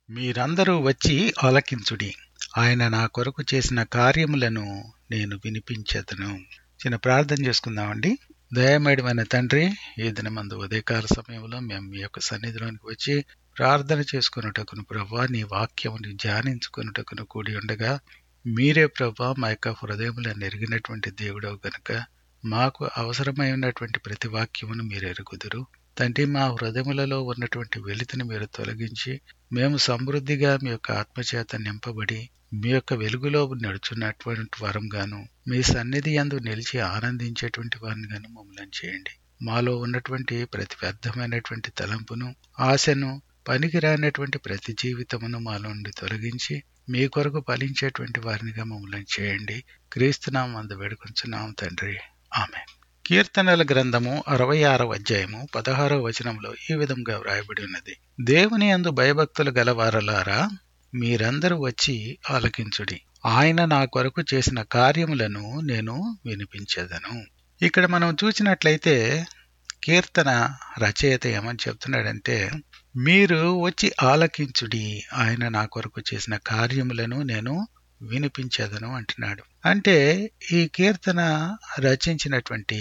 మీరందరూ వచ్చి ఆలకించుడి ఆయన నా కొరకు చేసిన కార్యములను నేను వినిపించేదను చిన్న ప్రార్థన చేసుకుందామండి దయమేడమైన తండ్రి ఈ దినమందు ఉదయకాల సమయంలో మేము మీ యొక్క సన్నిధిలోనికి వచ్చి ప్రార్థన చేసుకున్నటకును ప్రభా నీ వాక్యముని ధ్యానించుకున్నటకును కూడి ఉండగా మీరే ప్రభా మా యొక్క హృదయములను ఎరిగినటువంటి దేవుడవు గనుక మాకు అవసరమై ఉన్నటువంటి ప్రతి వాక్యమును మీరు ఎరుగుదురు తండ్రి మా హృదయములలో ఉన్నటువంటి వెలితిని మీరు తొలగించి మేము సమృద్ధిగా మీ యొక్క ఆత్మచేత నింపబడి మీ యొక్క వెలుగులో నడుచున్నటువంటి వరంగాను మీ సన్నిధి యందు నిలిచి ఆనందించేటువంటి వారిని గాను మమ్మల్ని చేయండి మాలో ఉన్నటువంటి ప్రతి వ్యర్థమైనటువంటి తలంపును ఆశను పనికిరానటువంటి ప్రతి జీవితమును మాలో నుండి తొలగించి మీ కొరకు ఫలించేటువంటి వారినిగా మమ్మల్ని చేయండి క్రీస్తునాం అందు వేడుకొంచున్నాం తండ్రి ఆమె కీర్తనల గ్రంథము అరవై ఆరవ అధ్యాయము పదహారవ వచనంలో ఈ విధంగా వ్రాయబడి ఉన్నది దేవుని అందు భయభక్తులు గలవారలారా మీరందరూ వచ్చి ఆలకించుడి ఆయన నా కొరకు చేసిన కార్యములను నేను వినిపించేదను ఇక్కడ మనం చూసినట్లయితే కీర్తన రచయిత ఏమని చెప్తున్నాడంటే మీరు వచ్చి ఆలకించుడి ఆయన నా కొరకు చేసిన కార్యములను నేను వినిపించేదను అంటున్నాడు అంటే ఈ కీర్తన రచించినటువంటి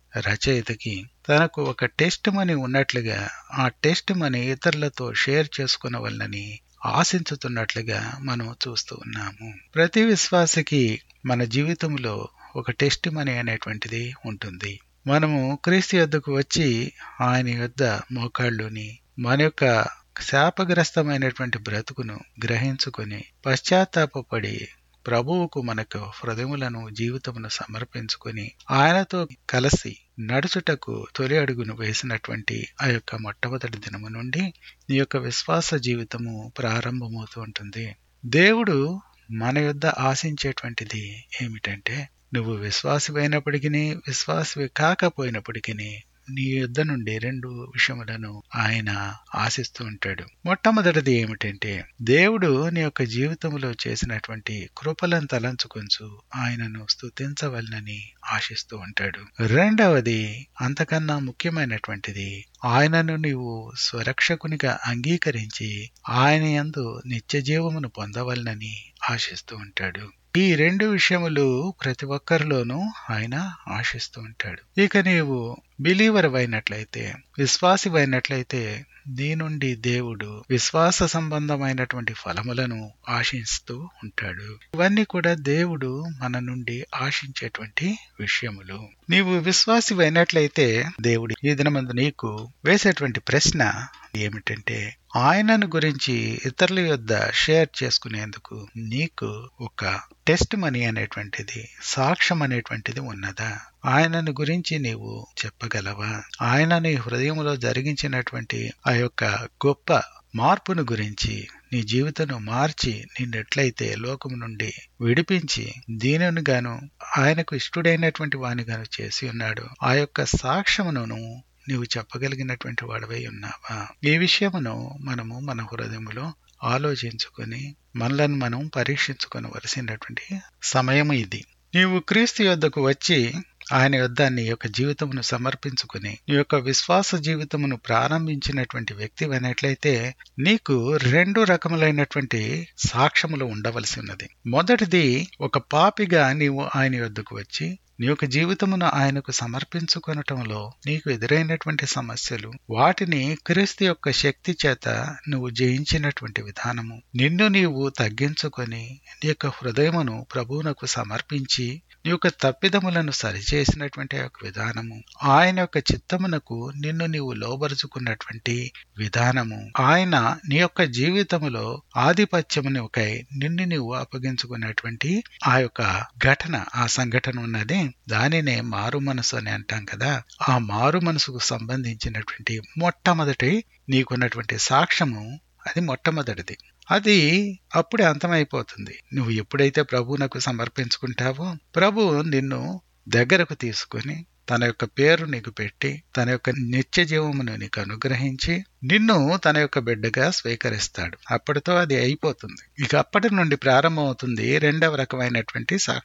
రచయితకి తనకు ఒక టెస్ట్ మనీ ఉన్నట్లుగా ఆ టెస్ట్ మనీ ఇతరులతో షేర్ చేసుకునవలనని ఆశించుతున్నట్లుగా మనం చూస్తూ ఉన్నాము ప్రతి విశ్వాసకి మన జీవితంలో ఒక టెస్ట్ మనీ అనేటువంటిది ఉంటుంది మనము క్రీస్తు యొద్దకు వచ్చి ఆయన యొద్ద మోకాళ్ళుని మన యొక్క శాపగ్రస్తమైనటువంటి బ్రతుకును గ్రహించుకొని పశ్చాత్తాపడి ప్రభువుకు మనకు హృదయములను జీవితమును సమర్పించుకొని ఆయనతో కలిసి నడుచుటకు తొలి అడుగును వేసినటువంటి ఆ యొక్క మొట్టమొదటి దినము నుండి నీ యొక్క విశ్వాస జీవితము ప్రారంభమవుతూ ఉంటుంది దేవుడు మన యొద్ద ఆశించేటువంటిది ఏమిటంటే నువ్వు విశ్వాసమైనప్పటికీ విశ్వాసవి కాకపోయినప్పటికీ నీ యుద్ధ నుండి రెండు విషయములను ఆయన ఆశిస్తూ ఉంటాడు మొట్టమొదటిది ఏమిటంటే దేవుడు నీ యొక్క జీవితంలో చేసినటువంటి కృపలను తలంచుకొంచు ఆయనను స్తుతించవలనని ఆశిస్తూ ఉంటాడు రెండవది అంతకన్నా ముఖ్యమైనటువంటిది ఆయనను నీవు స్వరక్షకునిగా అంగీకరించి ఆయన యందు నిత్య జీవమును పొందవలనని ఆశిస్తూ ఉంటాడు ఈ రెండు విషయములు ప్రతి ఒక్కరిలోనూ ఆయన ఆశిస్తూ ఉంటాడు ఇక నీవు బిలీవర్ అయినట్లయితే విశ్వాసివైనట్లయితే నీ నుండి దేవుడు విశ్వాస సంబంధమైనటువంటి ఫలములను ఆశిస్తూ ఉంటాడు ఇవన్నీ కూడా దేవుడు మన నుండి ఆశించేటువంటి విషయములు నీవు విశ్వాసివైనట్లయితే దేవుడు ఈ దినమందు నీకు వేసేటువంటి ప్రశ్న ఏమిటంటే ఆయనను గురించి ఇతరుల యొద్ద షేర్ చేసుకునేందుకు నీకు ఒక టెస్ట్ మనీ అనేటువంటిది సాక్ష్యం అనేటువంటిది ఉన్నదా ఆయనను గురించి నీవు చెప్పగలవా ఆయన నీ హృదయంలో జరిగించినటువంటి ఆ యొక్క గొప్ప మార్పును గురించి నీ జీవితను మార్చి నిన్నెట్లయితే లోకము నుండి విడిపించి దీనిని గాను ఆయనకు ఇష్టడైనటువంటి వానిగాను చేసి ఉన్నాడు ఆ యొక్క సాక్ష్యమును నీవు చెప్పగలిగినటువంటి వాడవై ఉన్నావా ఈ విషయమును మనము మన హృదయములో ఆలోచించుకొని మనలను మనం పరీక్షించుకొనవలసినటువంటి సమయం ఇది నీవు క్రీస్తు యొద్దకు వచ్చి ఆయన యొద్ద నీ యొక్క జీవితమును సమర్పించుకుని నీ యొక్క విశ్వాస జీవితమును ప్రారంభించినటువంటి వ్యక్తి అయినట్లయితే నీకు రెండు రకములైనటువంటి సాక్ష్యములు ఉండవలసి ఉన్నది మొదటిది ఒక పాపిగా నీవు ఆయన యొద్దకు వచ్చి నీ యొక్క జీవితమును ఆయనకు సమర్పించుకొనటంలో నీకు ఎదురైనటువంటి సమస్యలు వాటిని క్రీస్తు యొక్క శక్తి చేత నువ్వు జయించినటువంటి విధానము నిన్ను నీవు తగ్గించుకొని నీ యొక్క హృదయమును ప్రభువునకు సమర్పించి నీ యొక్క తప్పిదములను సరిచేసినటువంటి యొక్క విధానము ఆయన యొక్క చిత్తమునకు నిన్ను నీవు లోబరుచుకున్నటువంటి విధానము ఆయన నీ యొక్క జీవితములో ఆధిపత్యమునికై నిన్ను నీవు అప్పగించుకున్నటువంటి ఆ యొక్క ఘటన ఆ సంఘటన ఉన్నది దానినే మారు మనసు అని అంటాం కదా ఆ మారు మనసుకు సంబంధించినటువంటి మొట్టమొదటి నీకున్నటువంటి సాక్ష్యము అది మొట్టమొదటిది అది అప్పుడే అంతమైపోతుంది నువ్వు ఎప్పుడైతే ప్రభువునకు సమర్పించుకుంటావో ప్రభు నిన్ను దగ్గరకు తీసుకొని తన యొక్క పేరు నీకు పెట్టి తన యొక్క నిత్య జీవమును నీకు అనుగ్రహించి నిన్ను తన యొక్క బిడ్డగా స్వీకరిస్తాడు అప్పటితో అది అయిపోతుంది ఇక అప్పటి నుండి ప్రారంభమవుతుంది రెండవ రకమైనటువంటి సాక్ష్యము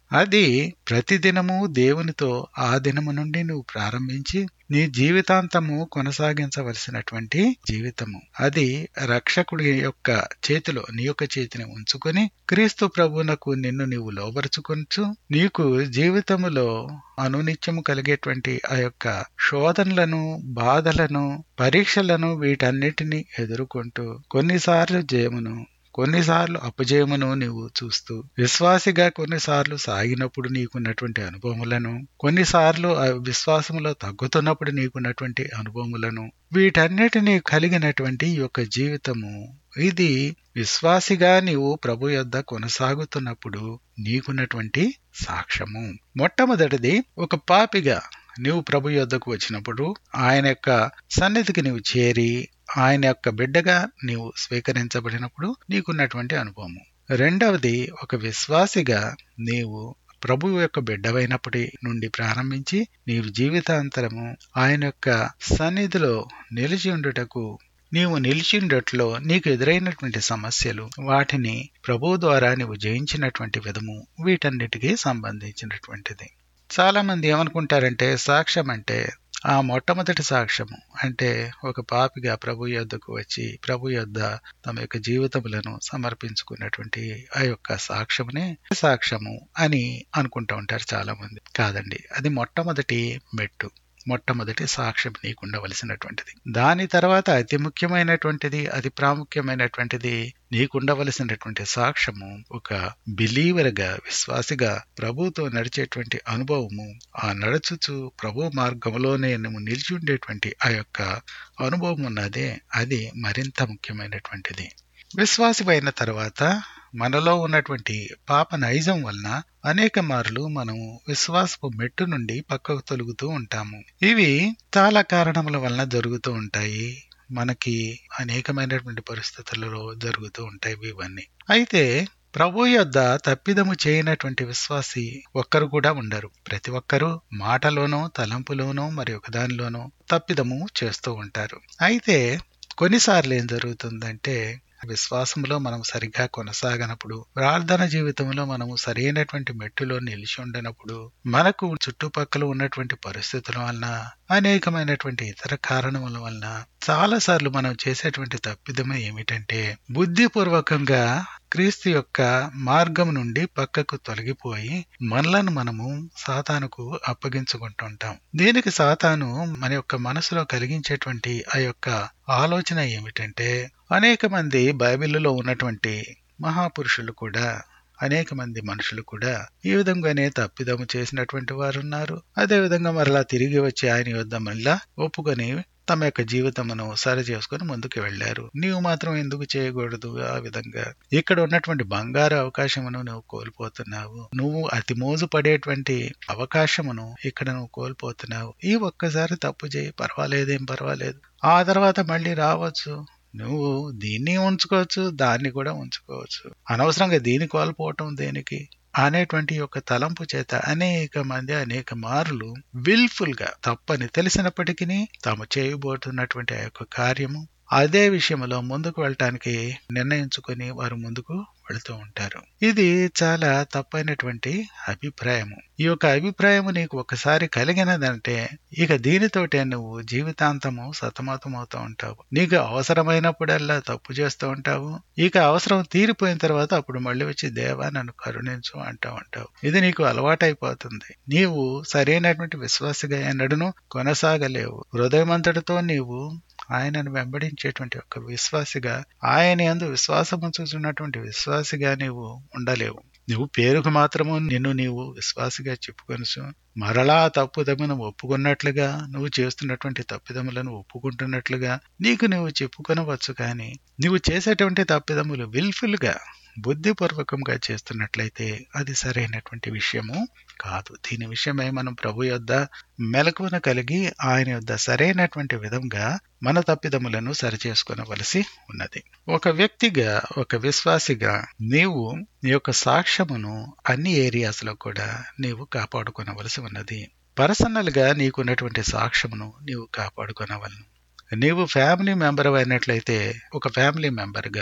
అది ప్రతిదినము దేవునితో ఆ దినము నుండి నువ్వు ప్రారంభించి నీ జీవితాంతము కొనసాగించవలసినటువంటి జీవితము అది రక్షకుడి యొక్క చేతిలో నీ యొక్క చేతిని ఉంచుకొని క్రీస్తు ప్రభువునకు నిన్ను నీవు లోబరుచుకొనచ్చు నీకు జీవితములో అనునిత్యము కలిగేటువంటి ఆ యొక్క శోధనలను బాధలను పరీక్షలను వీటన్నిటిని ఎదుర్కొంటూ కొన్నిసార్లు జయమును కొన్నిసార్లు అపజయమును నీవు చూస్తూ విశ్వాసిగా కొన్నిసార్లు సాగినప్పుడు నీకున్నటువంటి అనుభవములను కొన్నిసార్లు ఆ విశ్వాసములో తగ్గుతున్నప్పుడు నీకున్నటువంటి అనుభవములను వీటన్నిటినీ కలిగినటువంటి ఈ యొక్క జీవితము ఇది విశ్వాసిగా నీవు ప్రభు యొద్ద కొనసాగుతున్నప్పుడు నీకున్నటువంటి సాక్ష్యము మొట్టమొదటిది ఒక పాపిగా నీవు ప్రభు యొద్దకు వచ్చినప్పుడు ఆయన యొక్క సన్నిధికి నీవు చేరి ఆయన యొక్క బిడ్డగా నీవు స్వీకరించబడినప్పుడు నీకున్నటువంటి అనుభవము రెండవది ఒక విశ్వాసిగా నీవు ప్రభువు యొక్క బిడ్డవైనప్పటి నుండి ప్రారంభించి నీవు జీవితాంతరము ఆయన యొక్క సన్నిధిలో నిలిచి ఉండుటకు నీవు నిలిచిండట్లో నీకు ఎదురైనటువంటి సమస్యలు వాటిని ప్రభు ద్వారా నీవు జయించినటువంటి విధము వీటన్నిటికీ సంబంధించినటువంటిది చాలా మంది ఏమనుకుంటారంటే సాక్ష్యం అంటే ఆ మొట్టమొదటి సాక్ష్యము అంటే ఒక పాపిగా ప్రభు యొద్దకు వచ్చి ప్రభు యొద్ద తమ యొక్క జీవితములను సమర్పించుకున్నటువంటి ఆ యొక్క సాక్ష్యమునే సాక్ష్యము అని అనుకుంటూ ఉంటారు చాలా మంది కాదండి అది మొట్టమొదటి మెట్టు మొట్టమొదటి సాక్ష్యం నీకు ఉండవలసినటువంటిది దాని తర్వాత అతి ముఖ్యమైనటువంటిది అతి ప్రాముఖ్యమైనటువంటిది నీకుండవలసినటువంటి సాక్ష్యము ఒక బిలీవర్గా విశ్వాసిగా ప్రభుతో నడిచేటువంటి అనుభవము ఆ నడుచుచు ప్రభు మార్గంలోనే నువ్వు నిలిచి ఉండేటువంటి ఆ యొక్క అనుభవం ఉన్నదే అది మరింత ముఖ్యమైనటువంటిది విశ్వాసమైన తర్వాత మనలో ఉన్నటువంటి పాప నైజం వలన అనేక మార్లు మనం విశ్వాసపు మెట్టు నుండి పక్కకు తొలుగుతూ ఉంటాము ఇవి చాలా కారణముల వలన జరుగుతూ ఉంటాయి మనకి అనేకమైనటువంటి పరిస్థితులలో జరుగుతూ ఉంటాయి ఇవన్నీ అయితే ప్రభు యొద్ద తప్పిదము చేయనటువంటి విశ్వాసి ఒక్కరు కూడా ఉండరు ప్రతి ఒక్కరూ మాటలోనో తలంపులోనో మరి ఒకదానిలోనో తప్పిదము చేస్తూ ఉంటారు అయితే కొన్నిసార్లు ఏం జరుగుతుందంటే విశ్వాసంలో మనం సరిగ్గా కొనసాగనప్పుడు ప్రార్థన జీవితంలో మనము సరైనటువంటి మెట్టులో నిలిచి ఉండనప్పుడు మనకు చుట్టుపక్కల ఉన్నటువంటి పరిస్థితుల వలన అనేకమైనటువంటి ఇతర కారణముల వలన చాలా సార్లు మనం చేసేటువంటి తప్పిదమే ఏమిటంటే బుద్ధిపూర్వకంగా క్రీస్తు యొక్క మార్గం నుండి పక్కకు తొలగిపోయి మనలను మనము సాతానుకు అప్పగించుకుంటుంటాం దీనికి సాతాను మన యొక్క మనసులో కలిగించేటువంటి ఆ యొక్క ఆలోచన ఏమిటంటే అనేక మంది బైబిల్లో ఉన్నటువంటి మహాపురుషులు కూడా అనేక మంది మనుషులు కూడా ఈ విధంగానే తప్పిదము చేసినటువంటి వారు ఉన్నారు అదే విధంగా మరలా తిరిగి వచ్చి ఆయన యొద్ద మళ్ళా ఒప్పుకొని తమ యొక్క జీవితమును సరి చేసుకుని ముందుకు వెళ్లారు నీవు మాత్రం ఎందుకు చేయకూడదు ఆ విధంగా ఇక్కడ ఉన్నటువంటి బంగారు అవకాశమును నువ్వు కోల్పోతున్నావు నువ్వు అతి మోజు పడేటువంటి అవకాశమును ఇక్కడ నువ్వు కోల్పోతున్నావు ఈ ఒక్కసారి తప్పు చేయి పర్వాలేదేం పర్వాలేదు ఆ తర్వాత మళ్ళీ రావచ్చు నువ్వు దీన్ని ఉంచుకోవచ్చు దాన్ని కూడా ఉంచుకోవచ్చు అనవసరంగా దీన్ని కోల్పోవటం దేనికి అనేటువంటి యొక్క తలంపు చేత అనేక మంది అనేక మార్లు విల్ఫుల్ గా తప్పని తెలిసినప్పటికీ తాము చేయబోతున్నటువంటి ఆ యొక్క కార్యము అదే విషయంలో ముందుకు వెళ్ళటానికి నిర్ణయించుకొని వారు ముందుకు వెళుతూ ఉంటారు ఇది చాలా తప్పైనటువంటి అభిప్రాయము ఈ యొక్క అభిప్రాయము నీకు ఒకసారి కలిగినదంటే ఇక దీనితోటే నువ్వు జీవితాంతము సతమతమవుతూ ఉంటావు నీకు అవసరమైనప్పుడల్లా తప్పు చేస్తూ ఉంటావు ఇక అవసరం తీరిపోయిన తర్వాత అప్పుడు మళ్ళీ వచ్చి దేవా నన్ను కరుణించు అంటూ ఉంటావు ఇది నీకు అలవాటైపోతుంది నీవు సరైనటువంటి విశ్వాసగా ఎన్నడను కొనసాగలేవు హృదయమంతటితో నీవు ఆయనను వెంబడించేటువంటి ఒక విశ్వాసిగా ఆయన ఎందు విశ్వాసము చూస్తున్నటువంటి విశ్వాసిగా నీవు ఉండలేవు నువ్వు పేరుకు మాత్రము నిన్ను నీవు విశ్వాసిగా చెప్పుకొనసు మరలా తప్పుదమును ఒప్పుకున్నట్లుగా నువ్వు చేస్తున్నటువంటి తప్పిదములను ఒప్పుకుంటున్నట్లుగా నీకు నువ్వు చెప్పుకొనవచ్చు కానీ నువ్వు చేసేటువంటి తప్పిదములు విల్ఫుల్ గా బుద్ధిపూర్వకంగా చేస్తున్నట్లయితే అది సరైనటువంటి విషయము కాదు దీని విషయమై మనం ప్రభు యొద్ద మెలకువను కలిగి ఆయన యొద్ద సరైనటువంటి విధంగా మన తప్పిదములను సరిచేసుకొనవలసి ఉన్నది ఒక వ్యక్తిగా ఒక విశ్వాసిగా నీవు నీ యొక్క సాక్ష్యమును అన్ని ఏరియాస్ లో కూడా నీవు కాపాడుకొనవలసి ఉన్నది పర్సనల్ గా నీకున్నటువంటి సాక్ష్యమును నీవు కాపాడుకొనవలను నీవు ఫ్యామిలీ మెంబర్ అయినట్లయితే ఒక ఫ్యామిలీ మెంబర్గా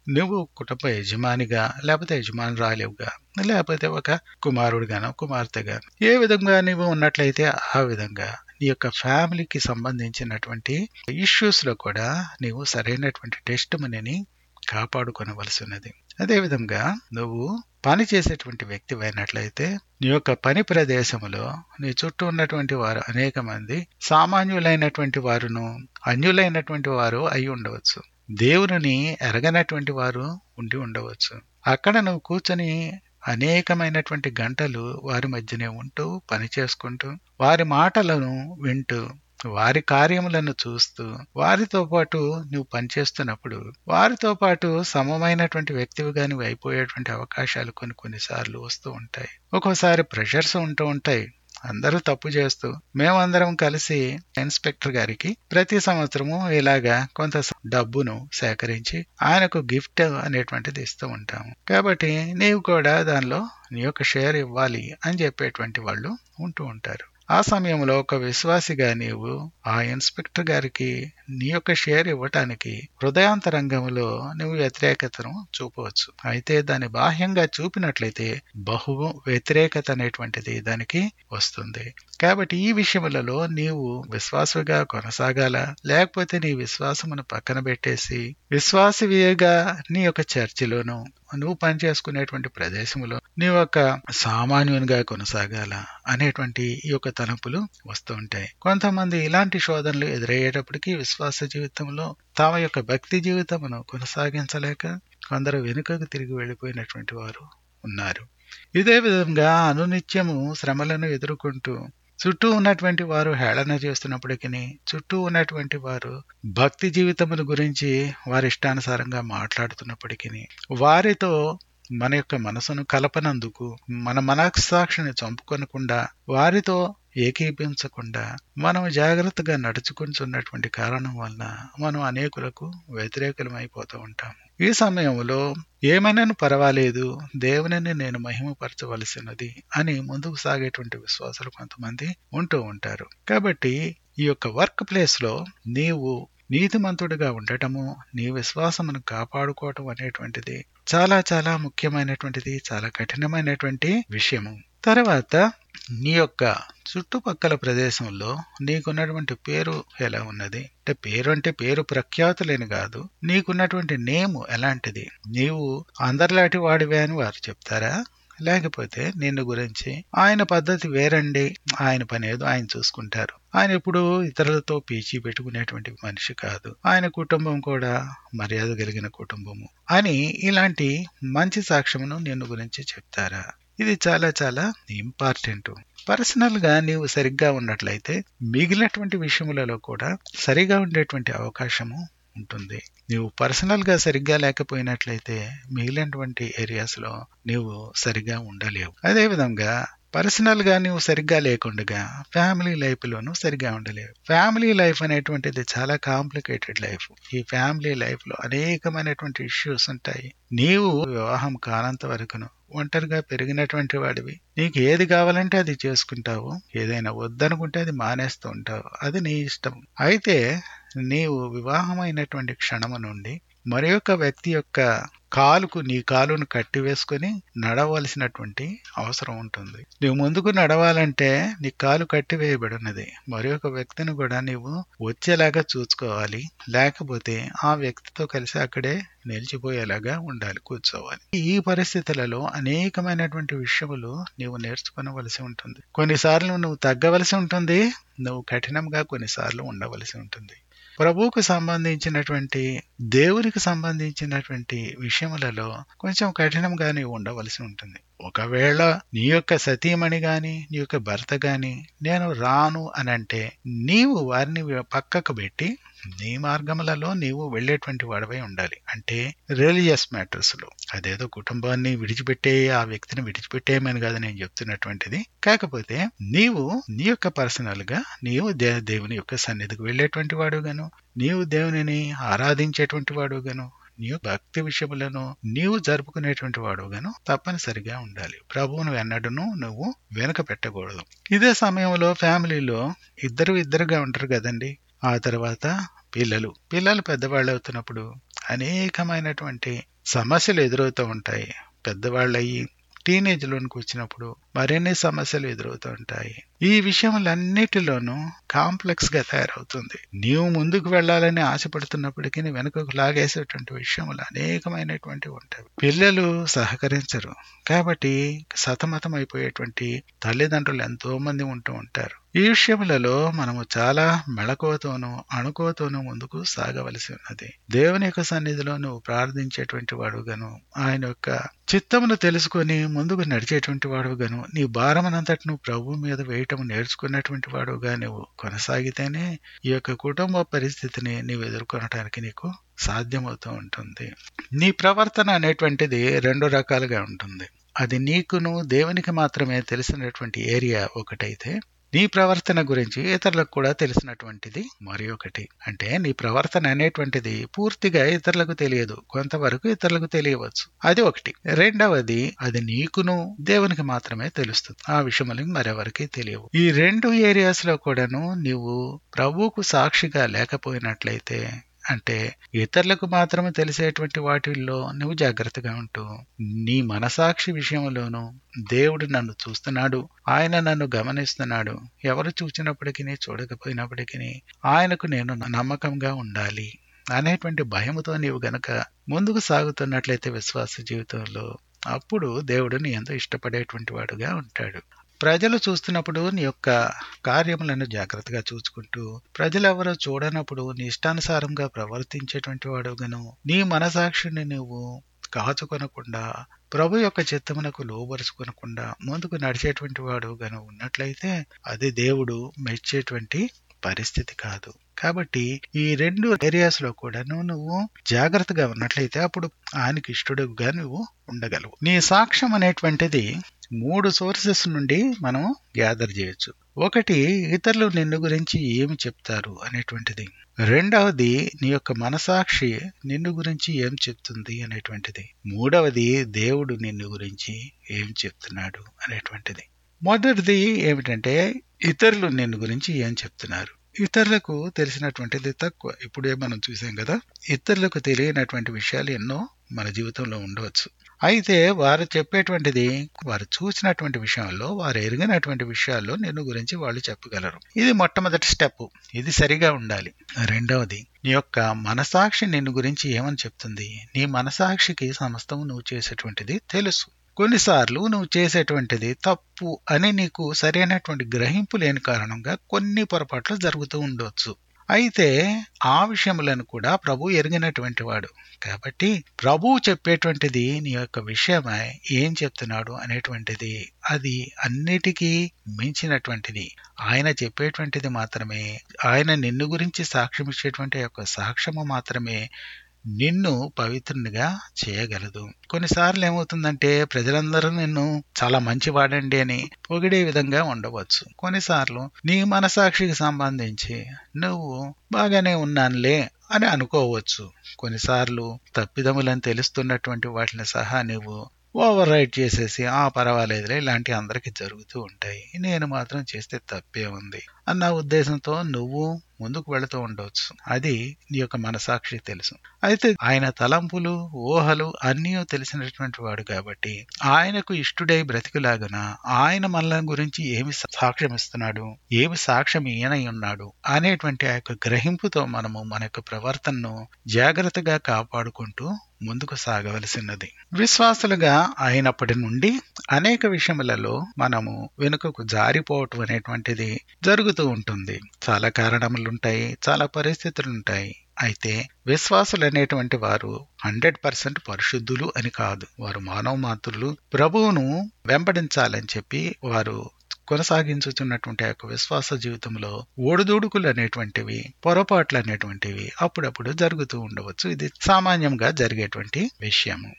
నువ్వు కుటుంబ యజమానిగా లేకపోతే యజమానురాలిగా లేకపోతే ఒక కుమారుడిగానో కుమార్తెగానో ఏ విధంగా నువ్వు ఉన్నట్లయితే ఆ విధంగా నీ యొక్క ఫ్యామిలీకి సంబంధించినటువంటి ఇష్యూస్ లో కూడా నీవు సరైనటువంటి టెస్ట్ మనీని కాపాడుకొనవలసి ఉన్నది అదేవిధంగా నువ్వు పని చేసేటువంటి వ్యక్తి అయినట్లయితే నీ యొక్క పని ప్రదేశంలో నీ చుట్టూ ఉన్నటువంటి వారు అనేక మంది సామాన్యులైనటువంటి వారును అన్యులైనటువంటి వారు అయి ఉండవచ్చు దేవుని ఎరగనటువంటి వారు ఉండి ఉండవచ్చు అక్కడ నువ్వు కూర్చొని అనేకమైనటువంటి గంటలు వారి మధ్యనే ఉంటూ పని చేసుకుంటూ వారి మాటలను వింటూ వారి కార్యములను చూస్తూ వారితో పాటు నువ్వు పనిచేస్తున్నప్పుడు వారితో పాటు సమమైనటువంటి వ్యక్తివిగా నువ్వు అయిపోయేటువంటి అవకాశాలు కొన్ని కొన్నిసార్లు వస్తూ ఉంటాయి ఒక్కోసారి ప్రెషర్స్ ఉంటూ ఉంటాయి అందరూ తప్పు చేస్తూ మేమందరం కలిసి ఇన్స్పెక్టర్ గారికి ప్రతి సంవత్సరము ఇలాగా కొంత డబ్బును సేకరించి ఆయనకు గిఫ్ట్ అనేటువంటిది ఇస్తూ ఉంటాము కాబట్టి నీవు కూడా దానిలో నీ యొక్క షేర్ ఇవ్వాలి అని చెప్పేటువంటి వాళ్ళు ఉంటూ ఉంటారు ఆ సమయంలో ఒక విశ్వాసిగా నీవు ఆ ఇన్స్పెక్టర్ గారికి నీ యొక్క షేర్ ఇవ్వటానికి హృదయాంతరంగంలో నువ్వు వ్యతిరేకతను చూపవచ్చు అయితే దాని బాహ్యంగా చూపినట్లయితే బహు వ్యతిరేకత అనేటువంటిది దానికి వస్తుంది కాబట్టి ఈ విషయములలో నీవు విశ్వాసగా కొనసాగాల లేకపోతే నీ విశ్వాసమును పక్కన పెట్టేసి విశ్వాసవిగా నీ యొక్క చర్చిలోను నువ్వు పనిచేసుకునేటువంటి ప్రదేశంలో నీ యొక్క సామాన్యునిగా కొనసాగాల అనేటువంటి ఈ యొక్క తలంపులు వస్తూ ఉంటాయి కొంతమంది ఇలాంటి శోధనలు ఎదురయ్యేటప్పటికీ విశ్వాస జీవితంలో తమ యొక్క భక్తి జీవితమును కొనసాగించలేక కొందరు వెనుకకు తిరిగి వెళ్ళిపోయినటువంటి వారు ఉన్నారు ఇదే విధంగా అనునిత్యము శ్రమలను ఎదుర్కొంటూ చుట్టూ ఉన్నటువంటి వారు హేళన చేస్తున్నప్పటికీ చుట్టూ ఉన్నటువంటి వారు భక్తి జీవితముల గురించి వారి ఇష్టానుసారంగా మాట్లాడుతున్నప్పటికీ వారితో మన యొక్క మనసును కలపనందుకు మన మనస్సాక్షిని చంపుకొనకుండా వారితో ఏకీపించకుండా మనం జాగ్రత్తగా నడుచుకుంటున్నటువంటి కారణం వలన మనం అనేకులకు వ్యతిరేకలమైపోతూ ఉంటాము ఈ సమయంలో ఏమైనాను పర్వాలేదు దేవునిని నేను మహిమపరచవలసినది అని ముందుకు సాగేటువంటి విశ్వాసాలు కొంతమంది ఉంటూ ఉంటారు కాబట్టి ఈ యొక్క వర్క్ ప్లేస్ లో నీవు నీతిమంతుడిగా ఉండటము నీ విశ్వాసమును కాపాడుకోవటం అనేటువంటిది చాలా చాలా ముఖ్యమైనటువంటిది చాలా కఠినమైనటువంటి విషయము తర్వాత నీ యొక్క చుట్టుపక్కల ప్రదేశంలో నీకున్నటువంటి పేరు ఎలా ఉన్నది అంటే పేరు అంటే పేరు ప్రఖ్యాతులేని కాదు నీకున్నటువంటి నేము ఎలాంటిది నీవు అందరిలాంటి వాడివే అని వారు చెప్తారా లేకపోతే నిన్ను గురించి ఆయన పద్ధతి వేరండి ఆయన పని ఏదో ఆయన చూసుకుంటారు ఆయన ఎప్పుడు ఇతరులతో పీచి పెట్టుకునేటువంటి మనిషి కాదు ఆయన కుటుంబం కూడా మర్యాద కలిగిన కుటుంబము అని ఇలాంటి మంచి సాక్ష్యమును నిన్ను గురించి చెప్తారా ఇది చాలా చాలా ఇంపార్టెంట్ పర్సనల్ గా నీవు సరిగ్గా ఉన్నట్లయితే మిగిలినటువంటి విషయములలో కూడా సరిగా ఉండేటువంటి అవకాశము ఉంటుంది నీవు పర్సనల్ గా సరిగ్గా లేకపోయినట్లయితే మిగిలినటువంటి ఏరియాస్ లో నీవు సరిగా ఉండలేవు అదే విధంగా పర్సనల్ గా నువ్వు సరిగ్గా లేకుండగా ఫ్యామిలీ లైఫ్ లోను సరిగ్గా ఉండలేవు ఫ్యామిలీ లైఫ్ అనేటువంటిది చాలా కాంప్లికేటెడ్ లైఫ్ ఈ ఫ్యామిలీ లైఫ్ లో అనేకమైనటువంటి ఇష్యూస్ ఉంటాయి నీవు వివాహం కానంత వరకును ఒంటరిగా పెరిగినటువంటి వాడివి నీకు ఏది కావాలంటే అది చేసుకుంటావు ఏదైనా వద్దనుకుంటే అది మానేస్తూ ఉంటావు అది నీ ఇష్టం అయితే నీవు వివాహమైనటువంటి క్షణము నుండి మరి యొక్క వ్యక్తి యొక్క కాలుకు నీ కాలును కట్టివేసుకుని నడవలసినటువంటి అవసరం ఉంటుంది నువ్వు ముందుకు నడవాలంటే నీ కాలు కట్టివేయబడి ఉన్నది మరి ఒక వ్యక్తిని కూడా నీవు వచ్చేలాగా చూసుకోవాలి లేకపోతే ఆ వ్యక్తితో కలిసి అక్కడే నిలిచిపోయేలాగా ఉండాలి కూర్చోవాలి ఈ పరిస్థితులలో అనేకమైనటువంటి విషయములు నీవు నేర్చుకోవలసి ఉంటుంది కొన్నిసార్లు నువ్వు తగ్గవలసి ఉంటుంది నువ్వు కఠినంగా కొన్నిసార్లు ఉండవలసి ఉంటుంది ప్రభువుకు సంబంధించినటువంటి దేవునికి సంబంధించినటువంటి విషయములలో కొంచెం కఠినంగా నీవు ఉండవలసి ఉంటుంది ఒకవేళ నీ యొక్క సతీమణి గాని నీ యొక్క భర్త గాని నేను రాను అని అంటే నీవు వారిని పక్కకు పెట్టి నీ మార్గములలో నీవు వెళ్ళేటువంటి వాడివై ఉండాలి అంటే రిలీజియస్ మ్యాటర్స్ లో అదేదో కుటుంబాన్ని విడిచిపెట్టే ఆ వ్యక్తిని విడిచిపెట్టేయమని కాదు నేను చెప్తున్నటువంటిది కాకపోతే నీవు నీ యొక్క పర్సనల్ గా నీవు దే దేవుని యొక్క సన్నిధికి వెళ్ళేటువంటి వాడుగాను నీవు దేవునిని ఆరాధించేటువంటి వాడుగాను నీవు భక్తి విషయములను నీవు జరుపుకునేటువంటి వాడుగాను తప్పనిసరిగా ఉండాలి ప్రభువును ఎన్నడను నువ్వు వెనుక పెట్టకూడదు ఇదే సమయంలో ఫ్యామిలీలో ఇద్దరు ఇద్దరుగా ఉంటారు కదండి ఆ తర్వాత పిల్లలు పిల్లలు పెద్దవాళ్ళు అవుతున్నప్పుడు అనేకమైనటువంటి సమస్యలు ఎదురవుతూ ఉంటాయి పెద్దవాళ్ళయ్యి టీనేజ్లోనికి వచ్చినప్పుడు మరిన్ని సమస్యలు ఎదురవుతూ ఉంటాయి ఈ విషయములన్నిటిలోనూ కాంప్లెక్స్ గా తయారవుతుంది నీవు ముందుకు వెళ్ళాలని ఆశపడుతున్నప్పటికీ వెనుకకు లాగేసేటువంటి విషయములు అనేకమైనటువంటి ఉంటాయి పిల్లలు సహకరించరు కాబట్టి సతమతం అయిపోయేటువంటి తల్లిదండ్రులు ఎంతో మంది ఉంటూ ఉంటారు ఈ విషయములలో మనము చాలా మెళకువతోనూ అణుకువతోనూ ముందుకు సాగవలసి ఉన్నది దేవుని యొక్క సన్నిధిలో నువ్వు ప్రార్థించేటువంటి వాడుగాను ఆయన యొక్క చిత్తమును తెలుసుకొని ముందుకు నడిచేటువంటి వాడుగాను నీ భారమనంతటి నువ్వు ప్రభు మీద వేయటం నేర్చుకున్నటువంటి వాడుగా నువ్వు కొనసాగితేనే ఈ యొక్క కుటుంబ పరిస్థితిని నీవు ఎదుర్కొనడానికి నీకు సాధ్యమవుతూ ఉంటుంది నీ ప్రవర్తన అనేటువంటిది రెండు రకాలుగా ఉంటుంది అది నీకును దేవునికి మాత్రమే తెలిసినటువంటి ఏరియా ఒకటైతే నీ ప్రవర్తన గురించి ఇతరులకు కూడా తెలిసినటువంటిది మరి ఒకటి అంటే నీ ప్రవర్తన అనేటువంటిది పూర్తిగా ఇతరులకు తెలియదు కొంతవరకు ఇతరులకు తెలియవచ్చు అది ఒకటి రెండవది అది నీకును దేవునికి మాత్రమే తెలుస్తుంది ఆ విషయములు మరెవరికి తెలియవు ఈ రెండు ఏరియాస్ లో కూడాను నీవు ప్రభువుకు సాక్షిగా లేకపోయినట్లయితే అంటే ఇతరులకు మాత్రమే తెలిసేటువంటి వాటిల్లో నువ్వు జాగ్రత్తగా ఉంటూ నీ మనసాక్షి విషయంలోనూ దేవుడు నన్ను చూస్తున్నాడు ఆయన నన్ను గమనిస్తున్నాడు ఎవరు చూచినప్పటికీ చూడకపోయినప్పటికీ ఆయనకు నేను నమ్మకంగా ఉండాలి అనేటువంటి భయముతో నీవు గనక ముందుకు సాగుతున్నట్లయితే విశ్వాస జీవితంలో అప్పుడు దేవుడు నీ ఎంతో ఇష్టపడేటువంటి వాడుగా ఉంటాడు ప్రజలు చూస్తున్నప్పుడు నీ యొక్క కార్యములను జాగ్రత్తగా చూసుకుంటూ ప్రజలెవరో చూడనప్పుడు నీ ఇష్టానుసారంగా ప్రవర్తించేటువంటి వాడుగాను నీ మనసాక్షిని నువ్వు కాచుకొనకుండా ప్రభు యొక్క చిత్తమునకు లోబరుచుకొనకుండా ముందుకు నడిచేటువంటి వాడు గను ఉన్నట్లయితే అది దేవుడు మెచ్చేటువంటి పరిస్థితి కాదు కాబట్టి ఈ రెండు ఏరియాస్ లో కూడాను నువ్వు జాగ్రత్తగా ఉన్నట్లయితే అప్పుడు ఆయనకి ఇష్టడుగా నువ్వు ఉండగలవు నీ సాక్ష్యం అనేటువంటిది మూడు సోర్సెస్ నుండి మనం గ్యాదర్ చేయొచ్చు ఒకటి ఇతరులు నిన్ను గురించి ఏమి చెప్తారు అనేటువంటిది రెండవది నీ యొక్క మనసాక్షి నిన్ను గురించి ఏం చెప్తుంది అనేటువంటిది మూడవది దేవుడు నిన్ను గురించి ఏం చెప్తున్నాడు అనేటువంటిది మొదటిది ఏమిటంటే ఇతరులు నిన్ను గురించి ఏం చెప్తున్నారు ఇతరులకు తెలిసినటువంటిది తక్కువ ఇప్పుడే మనం చూసాం కదా ఇతరులకు తెలియనటువంటి విషయాలు ఎన్నో మన జీవితంలో ఉండవచ్చు అయితే వారు చెప్పేటువంటిది వారు చూసినటువంటి విషయంలో వారు ఎరిగినటువంటి విషయాల్లో నిన్ను గురించి వాళ్ళు చెప్పగలరు ఇది మొట్టమొదటి స్టెప్ ఇది సరిగా ఉండాలి రెండవది నీ యొక్క మనసాక్షి నిన్ను గురించి ఏమని చెప్తుంది నీ మనసాక్షికి సమస్తం నువ్వు చేసేటువంటిది తెలుసు కొన్నిసార్లు నువ్వు చేసేటువంటిది తప్పు అని నీకు సరైనటువంటి గ్రహింపు లేని కారణంగా కొన్ని పొరపాట్లు జరుగుతూ ఉండవచ్చు అయితే ఆ విషయములను కూడా ప్రభు ఎరిగినటువంటి వాడు కాబట్టి ప్రభువు చెప్పేటువంటిది నీ యొక్క విషయమై ఏం చెప్తున్నాడు అనేటువంటిది అది అన్నిటికీ మించినటువంటిది ఆయన చెప్పేటువంటిది మాత్రమే ఆయన నిన్ను గురించి సాక్ష్యం ఇచ్చేటువంటి యొక్క సాక్ష్యము మాత్రమే నిన్ను పవిత్రునిగా చేయగలదు కొన్నిసార్లు ఏమవుతుందంటే ప్రజలందరూ నిన్ను చాలా మంచివాడండి అని పొగిడే విధంగా ఉండవచ్చు కొన్నిసార్లు నీ మనసాక్షికి సంబంధించి నువ్వు బాగానే ఉన్నానులే అని అనుకోవచ్చు కొన్నిసార్లు తప్పిదములని తెలుస్తున్నటువంటి వాటిని సహా నువ్వు ఓవర్ రైట్ చేసేసి ఆ పర్వాలేదులే ఇలాంటి అందరికి జరుగుతూ ఉంటాయి నేను మాత్రం చేస్తే తప్పే ఉంది అన్న ఉద్దేశంతో నువ్వు ముందుకు వెళుతూ ఉండవచ్చు అది నీ యొక్క మనసాక్షి తెలుసు అయితే ఆయన తలంపులు ఊహలు అన్నీ తెలిసినటువంటి వాడు కాబట్టి ఆయనకు ఇష్టుడై బ్రతికులాగున ఆయన మనల గురించి ఏమి సాక్ష్యం ఇస్తున్నాడు ఏమి సాక్ష్యం ఈయనై ఉన్నాడు అనేటువంటి ఆ యొక్క గ్రహింపుతో మనము మన యొక్క ప్రవర్తనను జాగ్రత్తగా కాపాడుకుంటూ ముందుకు సాగవలసినది విశ్వాసులుగా అయినప్పటి నుండి అనేక విషయములలో మనము వెనుకకు జారిపోవటం అనేటువంటిది జరుగుతూ ఉంటుంది చాలా కారణములుంటాయి చాలా పరిస్థితులు ఉంటాయి అయితే విశ్వాసులు అనేటువంటి వారు హండ్రెడ్ పర్సెంట్ పరిశుద్ధులు అని కాదు వారు మానవ మాతృలు ప్రభువును వెంబడించాలని చెప్పి వారు కొనసాగించుతున్నటువంటి ఆ యొక్క విశ్వాస జీవితంలో ఓడుదూడుకులు అనేటువంటివి పొరపాట్లు అనేటువంటివి అప్పుడప్పుడు జరుగుతూ ఉండవచ్చు ఇది సామాన్యంగా జరిగేటువంటి విషయము